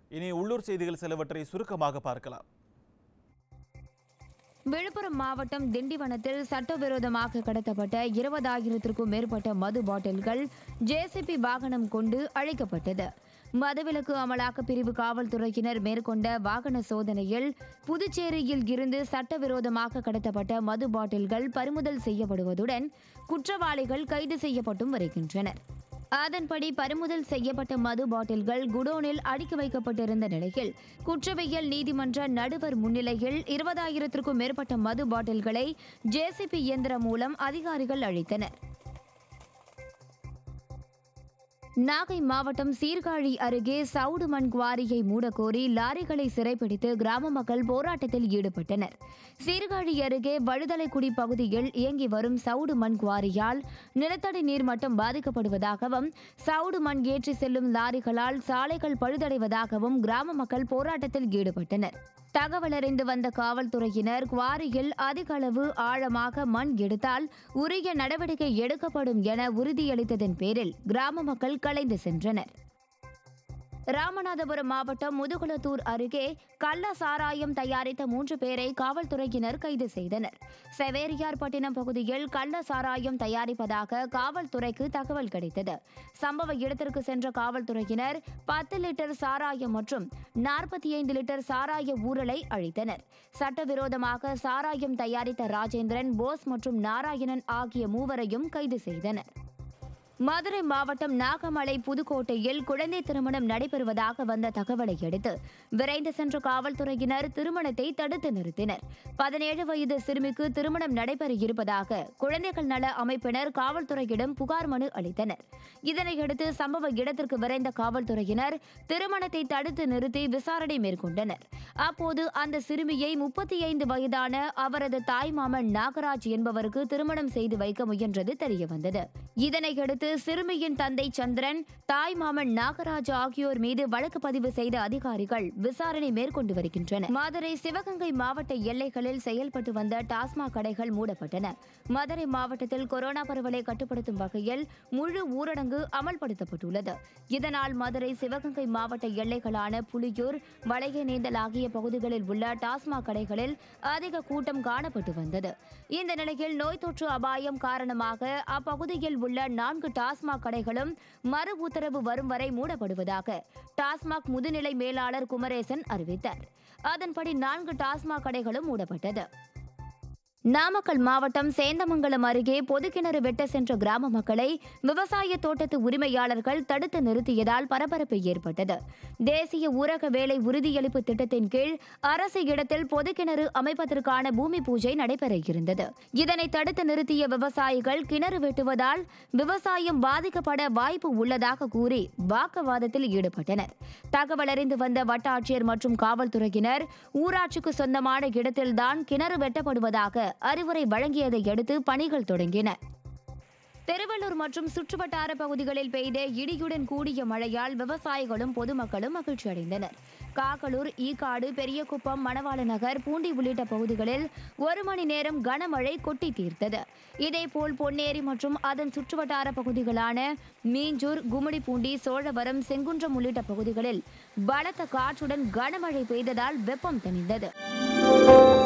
இனி உள்ளூர் செய்திகள் சிலவற்றை சுருக்கமாக பார்க்கலாம் விழுப்புரம் மாவட்டம் திண்டிவனத்தில் சட்டவிரோதமாக கடத்தப்பட்ட இருபதாயிரத்திற்கும் மேற்பட்ட மது பாட்டில்கள் ஜேசிபி வாகனம் கொண்டு அழைக்கப்பட்டது மதுவிலக்கு அமலாக்க பிரிவு காவல்துறையினர் மேற்கொண்ட வாகன சோதனையில் புதுச்சேரியில் இருந்து சட்டவிரோதமாக கடத்தப்பட்ட மது பாட்டில்கள் பறிமுதல் செய்யப்படுவதுடன் குற்றவாளிகள் கைது செய்யப்பட்டும் வருகின்றனர் அதன்படி பறிமுதல் செய்யப்பட்ட மது பாட்டில்கள் குடோனில் அடுக்கி வைக்கப்பட்டிருந்த நிலையில் குற்றவியல் நீதிமன்ற நடுவர் முன்னிலையில் இருபதாயிரத்திற்கும் மேற்பட்ட மது பாட்டில்களை ஜேசிபி இயந்திரம் மூலம் அதிகாரிகள் அழித்தனர் நாகை மாவட்டம் சீர்காழி அருகே சவுடு மண் குவாரியை மூடக்கோரி லாரிகளை சிறைப்பிடித்து கிராம மக்கள் போராட்டத்தில் ஈடுபட்டனர் சீர்காழி அருகே வழுதலைக்குடி பகுதியில் இயங்கி வரும் சவுடு மண் குவாரியால் நிலத்தடி நீர் மட்டம் பாதிக்கப்படுவதாகவும் சவுடு மண் ஏற்றி செல்லும் லாரிகளால் சாலைகள் பழுதடைவதாகவும் கிராம மக்கள் போராட்டத்தில் ஈடுபட்டனர் தகவல் அறிந்து வந்த காவல்துறையினர் குவாரியில் அதிக அளவு ஆழமாக மண் எடுத்தால் உரிய நடவடிக்கை எடுக்கப்படும் என உறுதியளித்ததன் பேரில் கிராம மக்கள் கலைந்து சென்றனர் ராமநாதபுரம் மாவட்டம் முதுகுளத்தூர் அருகே கள்ள சாராயம் தயாரித்த மூன்று பேரை காவல்துறையினர் கைது செய்தனர் செவேரியார்பட்டினம் பகுதியில் கள்ள சாராயம் தயாரிப்பதாக காவல்துறைக்கு தகவல் கிடைத்தது சம்பவ இடத்திற்கு சென்ற காவல்துறையினர் பத்து லிட்டர் சாராயம் மற்றும் நாற்பத்தி ஐந்து லிட்டர் சாராய ஊரலை அழித்தனர் சட்டவிரோதமாக சாராயம் தயாரித்த ராஜேந்திரன் போஸ் மற்றும் நாராயணன் ஆகிய மூவரையும் கைது செய்தனர் மதுரை மாவட்டம் நாகமலை புதுக்கோட்டையில் குழந்தை திருமணம் நடைபெறுவதாக வந்த தகவலை அடுத்து விரைந்து சென்ற காவல்துறையினர் திருமணத்தை தடுத்து நிறுத்தினர் பதினேழு வயது சிறுமிக்கு திருமணம் நடைபெற இருப்பதாக குழந்தைகள் நல அமைப்பினர் காவல்துறையிடம் புகார் மனு அளித்தனர் இதனையடுத்து சம்பவ இடத்திற்கு விரைந்த காவல்துறையினர் திருமணத்தை தடுத்து நிறுத்தி விசாரணை மேற்கொண்டனர் அப்போது அந்த சிறுமியை முப்பத்தி ஐந்து வயதான அவரது தாய்மாமன் நாகராஜ் என்பவருக்கு திருமணம் செய்து வைக்க முயன்றது தெரியவந்தது இதனையடுத்து சிறுமியின் தந்தை சந்திரன் தாய் மாமன் நாகராஜ் ஆகியோர் மீது வழக்கு பதிவு செய்த அதிகாரிகள் விசாரணை மேற்கொண்டு வருகின்றனர் மதுரை சிவகங்கை மாவட்ட எல்லைகளில் செயல்பட்டு வந்த டாஸ்மாக் கடைகள் மூடப்பட்டன மதுரை மாவட்டத்தில் கொரோனா பரவலை கட்டுப்படுத்தும் வகையில் முழு ஊரடங்கு அமல்படுத்தப்பட்டுள்ளது இதனால் மதுரை சிவகங்கை மாவட்ட எல்லைகளான புலியூர் வளையநேந்தல் ஆகிய பகுதிகளில் உள்ள டாஸ்மாக் கடைகளில் அதிக கூட்டம் காணப்பட்டு வந்தது இந்த நிலையில் நோய் தொற்று அபாயம் காரணமாக அப்பகுதியில் உள்ள நான்கு டாஸ்மாக் கடைகளும் மறு உத்தரவு வரும் வரை மூடப்படுவதாக டாஸ்மாக் முதுநிலை மேலாளர் குமரேசன் அறிவித்தார் அதன்படி நான்கு டாஸ்மாக் கடைகளும் மூடப்பட்டது நாமக்கல் மாவட்டம் சேந்தமங்கலம் அருகே பொதுக்கிணறு வெட்ட சென்ற கிராம மக்களை விவசாய தோட்டத்து உரிமையாளர்கள் தடுத்து நிறுத்தியதால் பரபரப்பு ஏற்பட்டது தேசிய ஊரக வேலை உறுதியளிப்பு திட்டத்தின் கீழ் அரசு இடத்தில் பொதுக்கிணறு அமைப்பதற்கான பூமி பூஜை நடைபெற இருந்தது இதனை தடுத்து நிறுத்திய விவசாயிகள் கிணறு வெட்டுவதால் விவசாயம் பாதிக்கப்பட வாய்ப்பு உள்ளதாக கூறி வாக்குவாதத்தில் ஈடுபட்டனர் தகவல் அறிந்து வந்த வட்டாட்சியர் மற்றும் காவல்துறையினர் ஊராட்சிக்கு சொந்தமான இடத்தில்தான் கிணறு வெட்டப்படுவதாக அறிவுரை வழங்கியதை அடுத்து பணிகள் தொடங்கின திருவள்ளூர் மற்றும் சுற்றுவட்டார பகுதிகளில் பெய்த இடியுடன் கூடிய மழையால் விவசாயிகளும் பொதுமக்களும் மகிழ்ச்சி அடைந்தனர் காக்கலூர் ஈக்காடு பெரியகுப்பம் மணவாள நகர் பூண்டி உள்ளிட்ட பகுதிகளில் ஒரு மணி நேரம் கனமழை கொட்டி தீர்த்தது இதேபோல் பொன்னேரி மற்றும் அதன் சுற்றுவட்டார பகுதிகளான மீஞ்சூர் கும்மிடிப்பூண்டி சோழவரம் செங்குன்றம் உள்ளிட்ட பகுதிகளில் பலத்த காற்றுடன் கனமழை பெய்ததால் வெப்பம் தணிந்தது